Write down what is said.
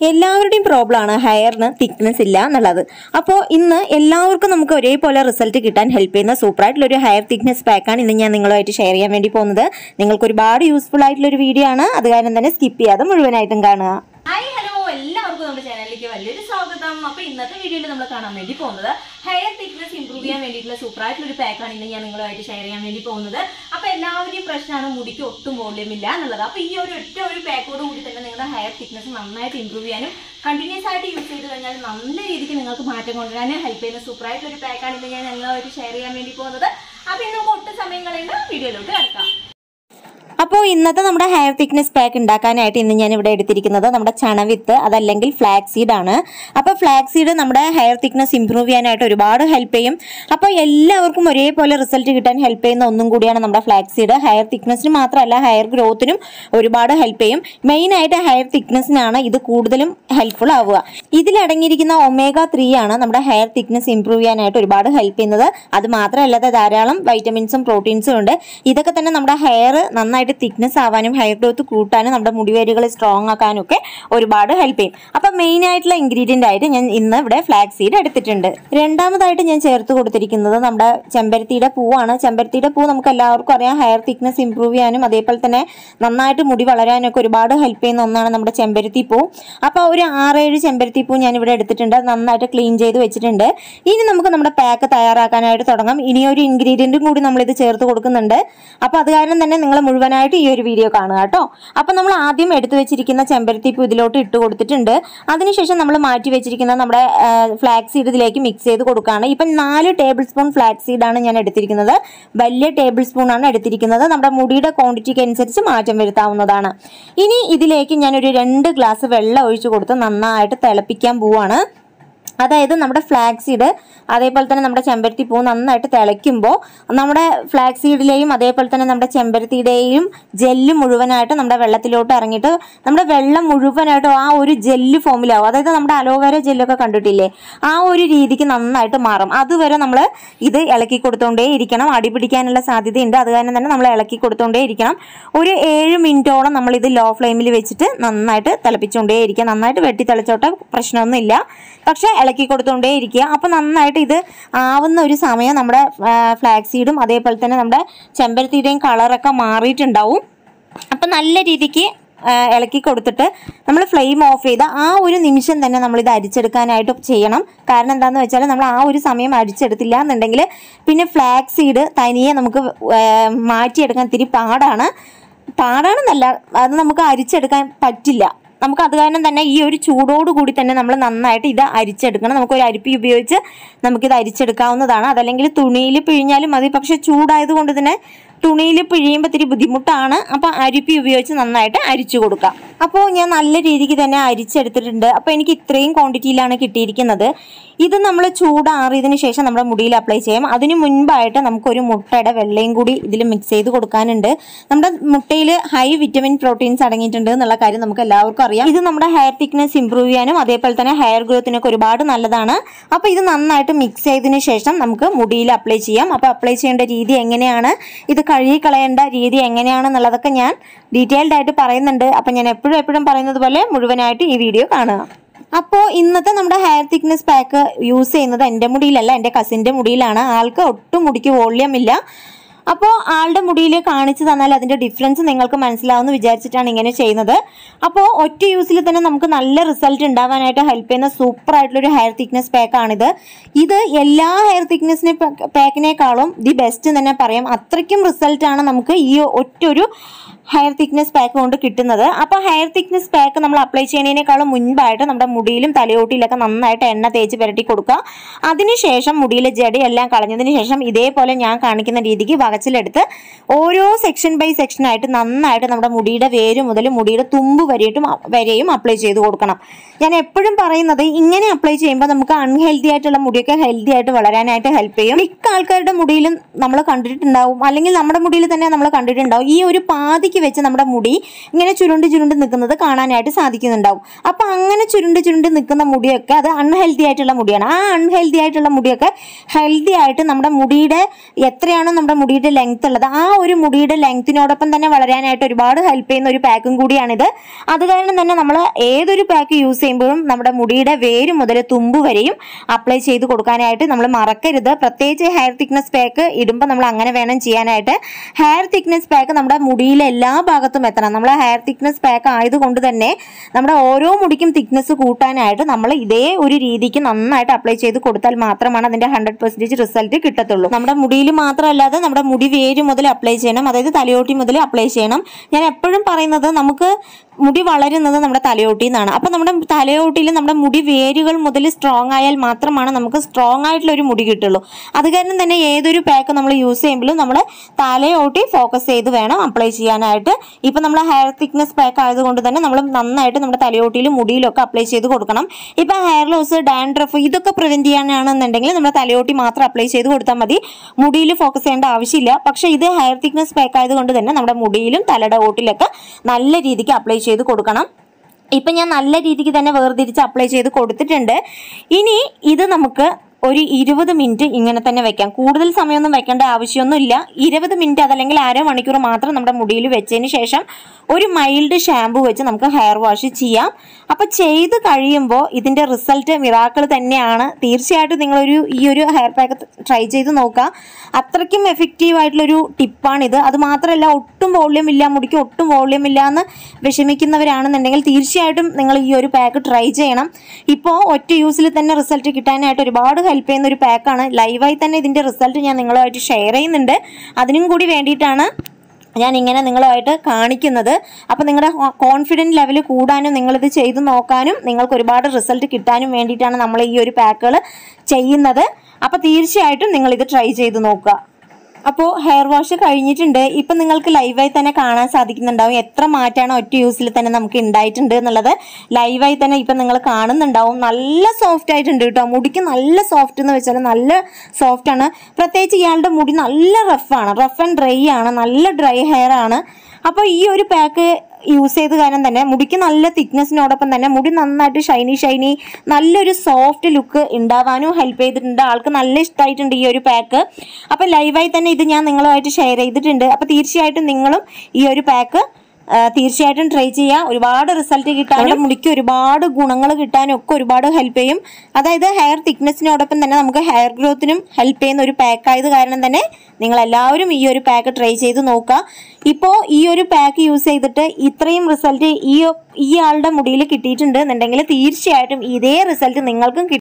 എല്ലാവരുടെയും പ്രോബ്ലം ആണ് ഹെയറിന് തിക്നെസ് ഇല്ല എന്നുള്ളത് അപ്പോൾ ഇന്ന് എല്ലാവർക്കും നമുക്ക് ഒരേപോലെ റിസൾട്ട് കിട്ടാൻ ഹെൽപ്പ് ചെയ്യുന്ന സൂപ്പർ ആയിട്ടുള്ള ഒരു ഹെയർ തിക്നെസ് പാക്കാണ് ഇന്ന് ഞാൻ നിങ്ങളുമായിട്ട് ഷെയർ ചെയ്യാൻ വേണ്ടി പോകുന്നത് നിങ്ങൾക്ക് ഒരുപാട് യൂസ്ഫുൾ ആയിട്ടുള്ള ഒരു വീഡിയോ ആണ് അത് കാരണം തന്നെ സ്കിപ്പ് ചെയ്യാതെ മുഴുവനായിട്ടും കാണുക ഹായ് ഹലോ എല്ലാവർക്കും നമ്മുടെ ചാനലിലേക്ക് വലിയൊരു സ്വാഗതം അപ്പൊ ഇന്നത്തെ വീഡിയോയിൽ നമ്മൾ കാണാൻ വേണ്ടി പോകുന്നത് ഹെയർ തിക്നെസ് ഇംപ്രൂവ് ചെയ്യാൻ വേണ്ടിയിട്ടുള്ള സൂപ്പർ ആയിട്ടുള്ള ഒരു പാക്കാണ് ഇന്ന് ഞാൻ നിങ്ങളുമായിട്ട് ഷെയർ ചെയ്യാൻ വേണ്ടി പോകുന്നത് അപ്പൊ എല്ലാവരുടെയും പ്രശ്നമാണ് മുടിക്ക് ഒട്ടും വോള്യം ഇല്ല എന്നുള്ളത് അപ്പൊ ഈ ഒരു ഒറ്റ ഒരു പാക്കോട് കൂടി തന്നെ നിങ്ങളുടെ ഹെയർ തിക്നെസ് നന്നായിട്ട് ഇംപ്രൂവ് ചെയ്യാനും കണ്ടിന്യൂസ് ആയിട്ട് യൂസ് ചെയ്ത് കഴിഞ്ഞാൽ നല്ല രീതിക്ക് നിങ്ങൾക്ക് മാറ്റം കൊണ്ടുവരാനും ഹെൽപ്പ് ചെയ്യുന്ന സൂപ്പർ ആയിട്ടുള്ള ഒരു പാക്കാണ് ഇന്ന് ഞാൻ നിങ്ങളുമായിട്ട് ഷെയർ ചെയ്യാൻ വേണ്ടി പോകുന്നത് അപ്പൊ ഇന്ന് നമുക്ക് ഒട്ടും സമയം കളയുന്ന വീഡിയോയിലോട്ട് കിടക്കാം അപ്പോൾ ഇന്നത്തെ നമ്മുടെ ഹെയർ തിക്നെസ് പാക്ക് ഉണ്ടാക്കാനായിട്ട് ഇന്ന് ഞാൻ ഇവിടെ എടുത്തിരിക്കുന്നത് നമ്മുടെ ചണവിത്ത് അതല്ലെങ്കിൽ ഫ്ലാക്സ് സീഡ് ആണ് അപ്പോൾ ഫ്ലാക്സ് സീഡ് നമ്മുടെ ഹെയർ തിക്നെസ് ഇംപ്രൂവ് ചെയ്യാനായിട്ട് ഒരുപാട് ഹെൽപ്പ് ചെയ്യും അപ്പോൾ എല്ലാവർക്കും ഒരേപോലെ റിസൾട്ട് കിട്ടാൻ ഹെൽപ്പ് ചെയ്യുന്ന ഒന്നും കൂടിയാണ് നമ്മുടെ ഫ്ലാക്സ് സീഡ് ഹെയർ തിക്നെസ്സിന് മാത്രമല്ല ഹെയർ ഗ്രോത്തിനും ഒരുപാട് ഹെൽപ്പ് ചെയ്യും മെയിൻ ആയിട്ട് ഹെയർ തിക്നെസ്സിനാണ് ഇത് കൂടുതലും ഹെൽപ്ഫുൾ ആവുക ഇതിലടങ്ങിയിരിക്കുന്ന ഒമേഗ ത്രീ ആണ് നമ്മുടെ ഹെയർ തിക്നെസ് ഇംപ്രൂവ് ചെയ്യാനായിട്ട് ഒരുപാട് ഹെൽപ്പ് ചെയ്യുന്നത് അത് മാത്രമല്ലാതെ ധാരാളം വൈറ്റമിൻസും പ്രോട്ടീൻസും ഉണ്ട് ഇതൊക്കെ തന്നെ നമ്മുടെ ഹെയർ നന്നായിട്ട് തിക്നെസ് ആവാനും ഹെയർ ഗ്രോത്ത് കൂട്ടാനും നമ്മുടെ മുടിവേരുകൾ സ്ട്രോങ് ആക്കാനും ഒക്കെ ഒരുപാട് ഹെൽപ്പ് ചെയ്യും അപ്പം മെയിൻ ആയിട്ടുള്ള ഇൻഗ്രീഡിയൻ്റ് ആയിട്ട് ഞാൻ ഇന്ന് ഇവിടെ ഫ്ലാക്സ് സീഡ് എടുത്തിട്ടുണ്ട് രണ്ടാമതായിട്ട് ഞാൻ ചേർത്ത് കൊടുത്തിരിക്കുന്നത് നമ്മുടെ ചെമ്പരത്തിയുടെ പൂവാണ് ചെമ്പരത്തിയുടെ പൂ നമുക്ക് എല്ലാവർക്കും അറിയാം ഹെയർ തിക്നെസ് ഇംപ്രൂവ് ചെയ്യാനും അതേപോലെ തന്നെ നന്നായിട്ട് മുടി വളരാനൊക്കെ ഒരുപാട് ഹെൽപ്പ് ചെയ്യുന്ന ഒന്നാണ് നമ്മുടെ ചെമ്പരത്തി പൂ അപ്പോൾ ഒരു ആറേഴ് ചെമ്പരത്തി പൂ ഞാൻ ഇവിടെ എടുത്തിട്ടുണ്ട് അത് നന്നായിട്ട് ക്ലീൻ ചെയ്ത് വെച്ചിട്ടുണ്ട് ഇനി നമുക്ക് നമ്മുടെ പാക്ക് തയ്യാറാക്കാനായിട്ട് തുടങ്ങാം ഇനി ഒരു ഇൻഗ്രീഡിയൻറ്റും കൂടി നമ്മളിത് ചേർത്ത് കൊടുക്കുന്നുണ്ട് അപ്പോൾ അത് കാരണം തന്നെ നിങ്ങൾ മുഴുവനായിട്ട് ഈ ഒരു വീഡിയോ കാണുക കേട്ടോ അപ്പോൾ നമ്മൾ ആദ്യം എടുത്തു വെച്ചിരിക്കുന്ന ചെമ്പരത്തി പൂ ഇതിലോട്ട് ഇട്ട് കൊടുത്തിട്ടുണ്ട് അതിനുശേഷം നമ്മൾ മാറ്റി വെച്ചിരിക്കുന്ന നമ്മുടെ ഫ്ലാക്സ് സീഡ് ഇതിലേക്ക് മിക്സ് ചെയ്ത് കൊടുക്കുകയാണ് ഇപ്പം നാല് ടേബിൾ സ്പൂൺ ഫ്ലാക്സ് സീഡാണ് ഞാൻ എടുത്തിരിക്കുന്നത് വലിയ ടേബിൾ സ്പൂൺ ആണ് എടുത്തിരിക്കുന്നത് നമ്മുടെ മുടിയുടെ ക്വാണ്ടിറ്റിക്ക് അനുസരിച്ച് മാറ്റം വരുത്താവുന്നതാണ് ഇനി ഇതിലേക്ക് ഞാനൊരു രണ്ട് ഗ്ലാസ് വെള്ളം ഒഴിച്ചു കൊടുത്ത് നന്നായിട്ട് തിളപ്പിക്കാൻ പോവാണ് അതായത് നമ്മുടെ ഫ്ലാക്സ് സീഡ് അതേപോലെ തന്നെ നമ്മുടെ ചെമ്പരത്തി പൂ നന്നായിട്ട് തിളയ്ക്കുമ്പോൾ നമ്മുടെ ഫ്ലാക്സ് സീഡിലെയും അതേപോലെ തന്നെ നമ്മുടെ ചെമ്പരത്തിയുടെയും ജെല്ല് മുഴുവനായിട്ട് നമ്മുടെ വെള്ളത്തിലോട്ട് ഇറങ്ങിയിട്ട് നമ്മുടെ വെള്ളം മുഴുവനായിട്ടും ആ ഒരു ജെല്ല് ഫോമിലാവും അതായത് നമ്മുടെ അലോവേര ജെല്ലൊക്കെ കണ്ടിട്ടില്ലേ ആ ഒരു രീതിക്ക് നന്നായിട്ട് മാറും അതുവരെ നമ്മൾ ഇത് ഇളക്കി കൊടുത്തോണ്ടേ ഇരിക്കണം അടി പിടിക്കാനുള്ള സാധ്യതയുണ്ട് അത് കാരണം തന്നെ നമ്മൾ ഇളക്കി കൊടുത്തോണ്ടേ ഇരിക്കണം ഒരു ഏഴ് മിനിറ്റോളം നമ്മൾ ഇത് ലോ ഫ്ലെയിമിൽ വെച്ചിട്ട് നന്നായിട്ട് തിളപ്പിച്ചുകൊണ്ടേ ഇരിക്കുക നന്നായിട്ട് വെട്ടി തിളച്ചോട്ടെ പ്രശ്നമൊന്നുമില്ല പക്ഷേ ഇളക്കി കൊടുത്തോണ്ടേ ഇരിക്കുക അപ്പോൾ നന്നായിട്ട് ഇത് ആവുന്ന ഒരു സമയം നമ്മുടെ ഫ്ലാക്സ് സീഡും അതേപോലെ തന്നെ നമ്മുടെ ചെമ്പരത്തിയുടെയും കളറൊക്കെ മാറിയിട്ടുണ്ടാവും അപ്പം നല്ല രീതിക്ക് ആ, ഇളക്കി കൊടുത്തിട്ട് നമ്മൾ ഫ്ലെയിം ഓഫ് ചെയ്ത് ആ ഒരു നിമിഷം തന്നെ നമ്മളിത് അരിച്ചെടുക്കാനായിട്ട് ചെയ്യണം കാരണം എന്താണെന്ന് വെച്ചാൽ നമ്മൾ ആ ഒരു സമയം അരിച്ചെടുത്തില്ല എന്നുണ്ടെങ്കിൽ പിന്നെ ഫ്ലാക്സ് സീഡ് തനിയെ നമുക്ക് ആ, മാറ്റിയെടുക്കാൻ ഇത്തിരി പാടാണ് പാടാണെന്നല്ല അത് നമുക്ക് അരിച്ചെടുക്കാൻ പറ്റില്ല നമുക്ക് അത് കാരണം തന്നെ ഈ ഒരു ചൂടോട് കൂടി തന്നെ നമ്മൾ നന്നായിട്ട് ഇത് അരിച്ചെടുക്കണം നമുക്ക് ഒരു അരിപ്പി ഉപയോഗിച്ച് നമുക്കിത് അരിച്ചെടുക്കാവുന്നതാണ് അതല്ലെങ്കിൽ തുണിയിൽ പിഴിഞ്ഞാലും മതി പക്ഷെ ചൂടായത് കൊണ്ട് തന്നെ തുണിയിൽ പിഴിയുമ്പോൾ ഇത്തിരി ബുദ്ധിമുട്ടാണ് അപ്പോൾ അരിപ്പി ഉപയോഗിച്ച് നന്നായിട്ട് അരിച്ചു കൊടുക്കാം അപ്പോൾ ഞാൻ നല്ല രീതിക്ക് തന്നെ അരിച്ചെടുത്തിട്ടുണ്ട് അപ്പോൾ എനിക്ക് ഇത്രയും ക്വാണ്ടിറ്റിയിലാണ് കിട്ടിയിരിക്കുന്നത് ഇത് നമ്മൾ ചൂടാറിയതിന് ശേഷം നമ്മുടെ മുടിയിൽ അപ്ലൈ ചെയ്യാം അതിന് മുൻപായിട്ട് നമുക്കൊരു മുട്ടയുടെ വെള്ളയും കൂടി ഇതിൽ മിക്സ് ചെയ്ത് കൊടുക്കാനുണ്ട് നമ്മുടെ മുട്ടയിൽ ഹൈ വിറ്റമിൻ പ്രോട്ടീൻസ് അടങ്ങിയിട്ടുണ്ട് എന്നുള്ള കാര്യം നമുക്ക് എല്ലാവർക്കും അറിയാം ഇത് നമ്മുടെ ഹെയർ തിക്നെസ് ഇംപ്രൂവ് ചെയ്യാനും അതേപോലെ തന്നെ ഹെയർ ഗ്രോത്തിനൊക്കെ ഒരുപാട് നല്ലതാണ് അപ്പോൾ ഇത് നന്നായിട്ട് മിക്സ് ചെയ്തതിന് ശേഷം നമുക്ക് മുടിയിൽ അപ്ലൈ ചെയ്യാം അപ്പോൾ അപ്ലൈ ചെയ്യേണ്ട രീതി എങ്ങനെയാണ് ഇത് കഴുകി കളയേണ്ട രീതി എങ്ങനെയാണെന്നുള്ളതൊക്കെ ഞാൻ ഡീറ്റെയിൽഡ് ആയിട്ട് പറയുന്നുണ്ട് അപ്പം ഞാൻ എപ്പോഴും എപ്പോഴും പറയുന്നത് പോലെ മുഴുവനായിട്ട് ഈ വീഡിയോ കാണുക അപ്പോൾ ഇന്നത്തെ നമ്മുടെ ഹെയർ തിക്നെസ് പാക്ക് യൂസ് ചെയ്യുന്നത് എൻ്റെ മുടിയിലല്ല എൻ്റെ കസിൻ്റെ മുടിയിലാണ് ആൾക്ക് ഒട്ടും മുടിക്ക് വോള്യം ഇല്ല അപ്പോൾ ആളുടെ മുടിയിൽ കാണിച്ചു തന്നാൽ അതിൻ്റെ ഡിഫറൻസ് നിങ്ങൾക്ക് മനസ്സിലാവുമെന്ന് വിചാരിച്ചിട്ടാണ് ഇങ്ങനെ ചെയ്യുന്നത് അപ്പോൾ ഒറ്റ യൂസിൽ തന്നെ നമുക്ക് നല്ല റിസൾട്ട് ഉണ്ടാവാനായിട്ട് ഹെൽപ്പ് ചെയ്യുന്ന സൂപ്പർ ആയിട്ടുള്ളൊരു ഹെയർ തിക്നെസ് പാക്കാണിത് ഇത് എല്ലാ ഹെയർ തിക്നെസ്സിനെ പാക്കിനേക്കാളും ദി ബെസ്റ്റ് തന്നെ പറയാം അത്രയ്ക്കും റിസൾട്ടാണ് നമുക്ക് ഈ ഒറ്റൊരു ഹെയർ തിക്നെസ് പാക്ക് കൊണ്ട് കിട്ടുന്നത് അപ്പോൾ ഹെയർ തിക്നെസ് പാക്ക് നമ്മൾ അപ്ലൈ ചെയ്യുന്നതിനേക്കാളും മുൻപായിട്ട് നമ്മുടെ മുടിയിലും തലയോട്ടിയിലൊക്കെ നന്നായിട്ട് എണ്ണ തേച്ച് പുരട്ടി കൊടുക്കുക അതിനുശേഷം മുടിയിലെ ജടയെല്ലാം കളഞ്ഞതിന് ശേഷം ഇതേപോലെ ഞാൻ കാണിക്കുന്ന രീതിക്ക് വകച്ചിലെടുത്ത് ഓരോ സെക്ഷൻ ബൈ സെക്ഷൻ ആയിട്ട് നന്നായിട്ട് നമ്മുടെ മുടിയുടെ വേര് മുതൽ മുടിയുടെ തുമ്പ് വരെയിട്ടും വരെയും അപ്ലൈ ചെയ്ത് കൊടുക്കണം ഞാൻ എപ്പോഴും പറയുന്നത് ഇങ്ങനെ അപ്ലൈ ചെയ്യുമ്പോൾ നമുക്ക് അൺഹെൽത്തി ആയിട്ടുള്ള മുടിയൊക്കെ ഹെൽത്തി ആയിട്ട് വളരാനായിട്ട് ഹെൽപ്പ് ചെയ്യും മിക്ക ആൾക്കാരുടെ മുടിയിലും നമ്മൾ കണ്ടിട്ടുണ്ടാവും അല്ലെങ്കിൽ നമ്മുടെ മുടിയിൽ തന്നെ നമ്മൾ കണ്ടിട്ടുണ്ടാവും ഈ ഒരു പാതിക്ക് വെച്ച് നമ്മുടെ മുടി ഇങ്ങനെ ചുരുണ്ട് ചുരുണ്ട് നിൽക്കുന്നത് കാണാനായിട്ട് സാധിക്കുന്നുണ്ടാവും അപ്പം അങ്ങനെ ചുരുണ്ട് ചുരുണ്ട് നിൽക്കുന്ന മുടിയൊക്കെ അത് അൺഹെൽത്തി ആയിട്ടുള്ള മുടിയാണ് ആ അൺഹെൽത്തി ആയിട്ടുള്ള മുടിയൊക്കെ ഹെൽത്തി ആയിട്ട് നമ്മുടെ മുടിയുടെ എത്രയാണോ നമ്മുടെ മുടിയുടെ മുടിയുടെ ലെങ്ത് ഉള്ളത് ആ ഒരു മുടിയുടെ ലെങ്ത്തിനോടൊപ്പം തന്നെ വളരാനായിട്ട് ഒരുപാട് ഹെൽപ്പ് ചെയ്യുന്ന ഒരു പാക്കും കൂടിയാണിത് അത് കാരണം തന്നെ നമ്മൾ ഏതൊരു പാക്ക് യൂസ് ചെയ്യുമ്പോഴും നമ്മുടെ മുടിയുടെ വേര് മുതൽ തുമ്പ് വരെയും അപ്ലൈ ചെയ്ത് കൊടുക്കാനായിട്ട് നമ്മൾ മറക്കരുത് പ്രത്യേകിച്ച് ഹെയർ തിക്നെസ് പാക്ക് ഇടുമ്പോൾ നമ്മൾ അങ്ങനെ വേണം ചെയ്യാനായിട്ട് ഹെയർ തിക്നെസ് പാക്ക് നമ്മുടെ മുടിയിലെ എല്ലാ ഭാഗത്തും എത്തണം നമ്മൾ ഹെയർ തിക്നെസ് പാക്ക് ആയതുകൊണ്ട് തന്നെ നമ്മുടെ ഓരോ മുടിക്കും തിക്നെസ് കൂട്ടാനായിട്ട് നമ്മൾ ഇതേ ഒരു രീതിക്ക് നന്നായിട്ട് അപ്ലൈ ചെയ്ത് കൊടുത്താൽ മാത്രമാണ് അതിന്റെ ഹൺഡ്രഡ് പെർസെന്റേജ് റിസൾട്ട് കിട്ടത്തുള്ളൂ നമ്മുടെ മുടിയിൽ മാത്രമല്ലാതെ നമ്മുടെ മുടി വേര് മുതൽ അപ്ലൈ ചെയ്യണം അതായത് തലയോട്ടി മുതൽ അപ്ലൈ ചെയ്യണം ഞാൻ എപ്പോഴും പറയുന്നത് നമുക്ക് മുടി വളരുന്നത് നമ്മുടെ തലയോട്ടിയിൽ നിന്നാണ് അപ്പം നമ്മുടെ തലയോട്ടിയിൽ നമ്മുടെ മുടി വേരുകൾ മുതൽ സ്ട്രോങ് ആയാൽ മാത്രമാണ് നമുക്ക് സ്ട്രോങ് ആയിട്ടുള്ള ഒരു മുടി കിട്ടുള്ളൂ അത് കാരണം തന്നെ ഏതൊരു പാക്ക് നമ്മൾ യൂസ് ചെയ്യുമ്പോഴും നമ്മൾ തലയോട്ടി ഫോക്കസ് ചെയ്ത് വേണം അപ്ലൈ ചെയ്യാനായിട്ട് ഇപ്പം നമ്മൾ ഹെയർ തിക്നെസ് പാക്ക് ആയതുകൊണ്ട് തന്നെ നമ്മൾ നന്നായിട്ട് നമ്മുടെ തലയോട്ടിയിലും മുടിയിലൊക്കെ അപ്ലൈ ചെയ്ത് കൊടുക്കണം ഇപ്പം ഹെയർ ലോസ് ഡാൻഡ്രഫ് ഇതൊക്കെ പ്രിവെന്റ് ചെയ്യാനാണെന്നുണ്ടെങ്കിൽ നമ്മുടെ തലയോട്ടി മാത്രം അപ്ലൈ ചെയ്ത് കൊടുത്താൽ മതി മുടിയിൽ ഫോക്കസ് ചെയ്യേണ്ട ആവശ്യമില്ല പക്ഷെ ഇത് ഹെയർ തിക്നെസ് പാക്ക് ആയതുകൊണ്ട് തന്നെ നമ്മുടെ മുടിയിലും തലയുടെ ഓട്ടിലൊക്കെ നല്ല രീതിക്ക് അപ്ലൈ ചെയ്ത് കൊടുക്കണം ഇപ്പം ഞാൻ നല്ല രീതിക്ക് തന്നെ വേർതിരിച്ച് അപ്ലൈ ചെയ്ത് കൊടുത്തിട്ടുണ്ട് ഇനി ഇത് നമുക്ക് ഒരു ഇരുപത് മിനിറ്റ് ഇങ്ങനെ തന്നെ വെക്കാം കൂടുതൽ സമയമൊന്നും വെക്കേണ്ട ആവശ്യമൊന്നുമില്ല ഇരുപത് മിനിറ്റ് അതല്ലെങ്കിൽ അരമണിക്കൂർ മാത്രം നമ്മുടെ മുടിയിൽ വെച്ചതിന് ശേഷം ഒരു മൈൽഡ് ഷാമ്പു വെച്ച് നമുക്ക് ഹെയർ വാഷ് ചെയ്യാം അപ്പോൾ ചെയ്ത് കഴിയുമ്പോൾ ഇതിൻ്റെ റിസൾട്ട് മിറാക്കൾ തന്നെയാണ് തീർച്ചയായിട്ടും നിങ്ങളൊരു ഈ ഒരു ഹെയർ പാക്ക് ട്രൈ ചെയ്ത് നോക്കുക അത്രയ്ക്കും എഫക്റ്റീവ് ആയിട്ടുള്ളൊരു ടിപ്പാണിത് അത് മാത്രമല്ല ഒട്ടും വോള്യം ഇല്ല മുടിക്ക് ഒട്ടും വോള്യം ഇല്ല എന്ന് വിഷമിക്കുന്നവരാണെന്നുണ്ടെങ്കിൽ തീർച്ചയായിട്ടും നിങ്ങൾ ഈ ഒരു പാക്ക് ട്രൈ ചെയ്യണം ഇപ്പോൾ ഒറ്റ യൂസിൽ തന്നെ റിസൾട്ട് കിട്ടാനായിട്ട് ഒരുപാട് ഹെൽപ്പ് ചെയ്യുന്ന ഒരു പാക്കാണ് ലൈവായി തന്നെ ഇതിൻ്റെ റിസൾട്ട് ഞാൻ നിങ്ങളുമായിട്ട് ഷെയർ ചെയ്യുന്നുണ്ട് അതിനും കൂടി വേണ്ടിയിട്ടാണ് ഞാൻ ഇങ്ങനെ നിങ്ങളുമായിട്ട് കാണിക്കുന്നത് അപ്പോൾ നിങ്ങളുടെ കോൺഫിഡൻറ്റ് ലെവൽ കൂടാനും നിങ്ങളിത് ചെയ്ത് നോക്കാനും നിങ്ങൾക്ക് ഒരുപാട് റിസൾട്ട് കിട്ടാനും വേണ്ടിയിട്ടാണ് നമ്മൾ ഈ ഒരു പാക്കുകൾ ചെയ്യുന്നത് അപ്പോൾ തീർച്ചയായിട്ടും നിങ്ങളിത് ട്രൈ ചെയ്ത് നോക്കുക അപ്പോൾ ഹെയർ വാഷ് കഴിഞ്ഞിട്ടുണ്ട് ഇപ്പം നിങ്ങൾക്ക് ലൈവായി തന്നെ കാണാൻ സാധിക്കുന്നുണ്ടാവും എത്ര മാറ്റാണ് ഒറ്റ യൂസിൽ തന്നെ നമുക്ക് ഉണ്ടായിട്ടുണ്ട് എന്നുള്ളത് ലൈവായി തന്നെ ഇപ്പം നിങ്ങൾ കാണുന്നുണ്ടാവും നല്ല സോഫ്റ്റ് ആയിട്ടുണ്ട് കേട്ടോ മുടിക്ക് നല്ല സോഫ്റ്റ് എന്ന് വെച്ചാൽ നല്ല സോഫ്റ്റ് ആണ് പ്രത്യേകിച്ച് ഇയാളുടെ മുടി നല്ല റഫാണ് റഫ് ആൻഡ് ഡ്രൈ ആണ് നല്ല ഡ്രൈ ഹെയർ ആണ് അപ്പോൾ ഈ ഒരു പാക്ക് യൂസ് ചെയ്ത് കാരണം തന്നെ മുടിക്ക് നല്ല തിക്നെസ്സിനോടൊപ്പം തന്നെ മുടി നന്നായിട്ട് ഷൈനി ഷൈനി നല്ലൊരു സോഫ്റ്റ് ലുക്ക് ഉണ്ടാവാനും ഹെൽപ്പ് ചെയ്തിട്ടുണ്ട് ആൾക്ക് നല്ല ഇഷ്ടമായിട്ടുണ്ട് ഈ ഒരു പാക്ക് അപ്പോൾ ലൈവായി തന്നെ ഇത് ഞാൻ നിങ്ങളുമായിട്ട് ഷെയർ ചെയ്തിട്ടുണ്ട് അപ്പോൾ തീർച്ചയായിട്ടും നിങ്ങളും ഈ ഒരു പാക്ക് ആ, തീർച്ചയായിട്ടും ട്രൈ ചെയ്യുക ഒരുപാട് റിസൾട്ട് കിട്ടാനും മുടിക്ക് ഒരുപാട് ഗുണങ്ങൾ കിട്ടാനും ഒക്കെ ഒരുപാട് ഹെൽപ്പ് ചെയ്യും അതായത് ഹെയർ തിക്നെസ്സിനോടൊപ്പം തന്നെ നമുക്ക് ഹെയർ ഗ്രോത്തിനും ഹെൽപ്പ് ചെയ്യുന്ന ഒരു പാക്ക് ആയത് കാരണം തന്നെ നിങ്ങൾ എല്ലാവരും ഈ ഒരു പാക്ക് ട്രൈ ചെയ്ത് നോക്കുക ഇപ്പോൾ ഈ ഒരു പാക്ക് യൂസ് ചെയ്തിട്ട് ഇത്രയും റിസൾട്ട് ഈ ഈ ആളുടെ മുടിയിൽ കിട്ടിയിട്ടുണ്ട് എന്നുണ്ടെങ്കിൽ തീർച്ചയായിട്ടും ഇതേ റിസൾട്ട് നിങ്ങൾക്കും കിട്ടും